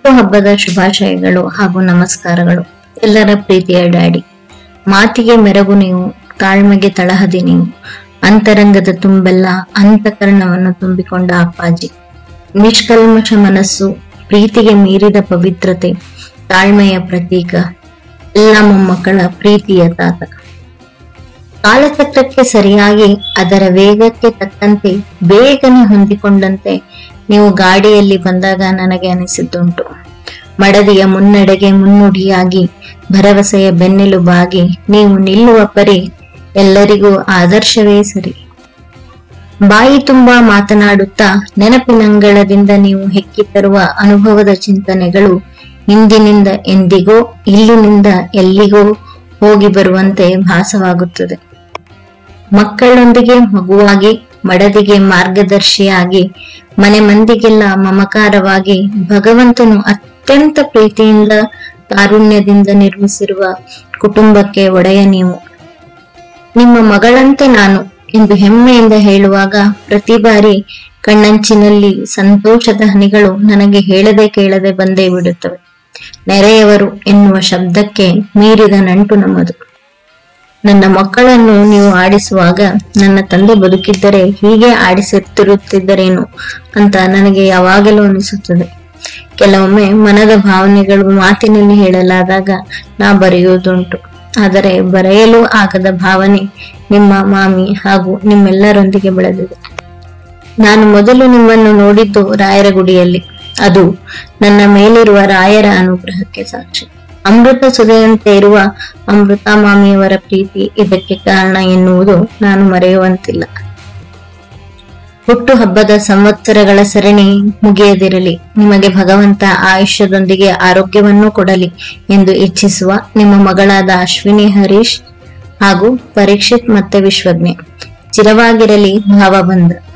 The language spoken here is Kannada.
ಹುಟ್ಟುಹಬ್ಬದ ಶುಭಾಶಯಗಳು ಹಾಗೂ ನಮಸ್ಕಾರಗಳು ಎಲ್ಲರ ಪ್ರೀತಿಯ ಡ್ಯಾಡಿ ಮಾತಿಗೆ ಮೆರಗು ನೀವು ತಾಳ್ಮೆಗೆ ತಳಹದಿ ನೀವು ಅಂತರಂಗದ ತುಂಬೆಲ್ಲ ಅಂತಃಕರಣವನ್ನು ತುಂಬಿಕೊಂಡ ಅಪ್ಪಾಜಿ ನಿಷ್ಕಲ್ಮಶ ಮನಸ್ಸು ಪ್ರೀತಿಗೆ ಮೀರಿದ ಪವಿತ್ರತೆ ತಾಳ್ಮೆಯ ಪ್ರತೀಕ ಎಲ್ಲ ಮೊಮ್ಮಕ್ಕಳ ಪ್ರೀತಿಯ ತಾತ ಕಾಲಚಕ್ರಕ್ಕೆ ಸರಿಯಾಗಿ ಅದರ ವೇಗಕ್ಕೆ ತಕ್ಕಂತೆ ಬೇಗನೆ ಹೊಂದಿಕೊಂಡಂತೆ ನೀವು ಗಾಡಿಯಲ್ಲಿ ಬಂದಾಗ ನನಗೆ ಅನಿಸಿದ್ದುಂಟು ಮಡದಿಯ ಮುನ್ನಡೆಗೆ ಮುನ್ನುಡಿಯಾಗಿ ಭರವಸೆಯ ಬೆನ್ನೆಲುಬಾಗಿ ನೀವು ನಿಲ್ಲುವ ಪರಿ ಎಲ್ಲರಿಗೂ ಆದರ್ಶವೇ ಸರಿ ಬಾಯಿ ತುಂಬಾ ಮಾತನಾಡುತ್ತಾ ನೆನಪಿನಂಗಳದಿಂದ ನೀವು ಹೆಕ್ಕಿ ತರುವ ಅನುಭವದ ಚಿಂತನೆಗಳು ಇಂದಿನಿಂದ ಎಂದಿಗೋ ಇಲ್ಲಿನಿಂದ ಎಲ್ಲಿಗೋ ಹೋಗಿ ಬರುವಂತೆ ಭಾಸವಾಗುತ್ತದೆ ಮಕ್ಕಳೊಂದಿಗೆ ಮಗುವಾಗಿ ಮಡದಿಗೆ ಮಾರ್ಗದರ್ಶಿಯಾಗಿ ಮನೆ ಮಂದಿಗೆಲ್ಲ ಮಮಕಾರವಾಗಿ ಭಗವಂತನು ಅತ್ಯಂತ ಪ್ರೀತಿಯಿಂದ ಕಾರುಣ್ಯದಿಂದ ನಿರ್ಮಿಸಿರುವ ಕುಟುಂಬಕ್ಕೆ ಒಡೆಯ ನೀವು ನಿಮ್ಮ ಮಗಳಂತೆ ನಾನು ಎಂದು ಹೆಮ್ಮೆಯಿಂದ ಹೇಳುವಾಗ ಪ್ರತಿ ಬಾರಿ ಕಣ್ಣಂಚಿನಲ್ಲಿ ಸಂತೋಷದ ಹನಿಗಳು ನನಗೆ ಹೇಳದೆ ಕೇಳದೆ ಬಂದೇ ಬಿಡುತ್ತವೆ ನೆರೆಯವರು ಎನ್ನುವ ಶಬ್ದಕ್ಕೆ ಮೀರಿದ ನಂಟು ನಮ್ಮದು ನನ್ನ ಮಕ್ಕಳನ್ನು ನೀವು ಆಡಿಸುವಾಗ ನನ್ನ ತಂದೆ ಬದುಕಿದ್ದರೆ ಹೀಗೆ ಆಡಿಸುತ್ತಿರುತ್ತಿದ್ದರೇನು ಅಂತ ನನಗೆ ಯಾವಾಗಲೂ ಅನಿಸುತ್ತದೆ ಕೆಲವೊಮ್ಮೆ ಮನದ ಭಾವನೆಗಳು ಮಾತಿನಲ್ಲಿ ಹೇಳಲಾದಾಗ ನಾ ಬರೆಯುವುದುಂಟು ಆದರೆ ಬರೆಯಲು ಆಗದ ಭಾವನೆ ನಿಮ್ಮ ಮಾಮಿ ಹಾಗೂ ನಿಮ್ಮೆಲ್ಲರೊಂದಿಗೆ ಬೆಳೆದಿದೆ ನಾನು ಮೊದಲು ನಿಮ್ಮನ್ನು ನೋಡಿದ್ದು ರಾಯರಗುಡಿಯಲ್ಲಿ ಅದು ನನ್ನ ಮೇಲಿರುವ ರಾಯರ ಅನುಗ್ರಹಕ್ಕೆ ಸಾಕ್ಷಿ ಅಮೃತ ಸುಧೆಯಂತೆ ಇರುವ ಅಮೃತ ಮಾಮಿಯವರ ಪ್ರೀತಿ ಇದಕ್ಕೆ ಕಾರಣ ಎನ್ನುವುದು ನಾನು ಮರೆಯುವಂತಿಲ್ಲ ಹುಟ್ಟು ಹಬ್ಬದ ಸಂವತ್ಸರಗಳ ಸರಣಿ ಮುಗಿಯದಿರಲಿ ನಿಮಗೆ ಭಗವಂತ ಆಯುಷ್ಯದೊಂದಿಗೆ ಆರೋಗ್ಯವನ್ನು ಕೊಡಲಿ ಎಂದು ಇಚ್ಛಿಸುವ ನಿಮ್ಮ ಮಗಳಾದ ಅಶ್ವಿನಿ ಹರೀಶ್ ಹಾಗೂ ಪರೀಕ್ಷಿತ್ ಮತ್ತೆ ವಿಶ್ವಜ್ಞೆ ಚಿರವಾಗಿರಲಿ ಭಾವಬಂಧ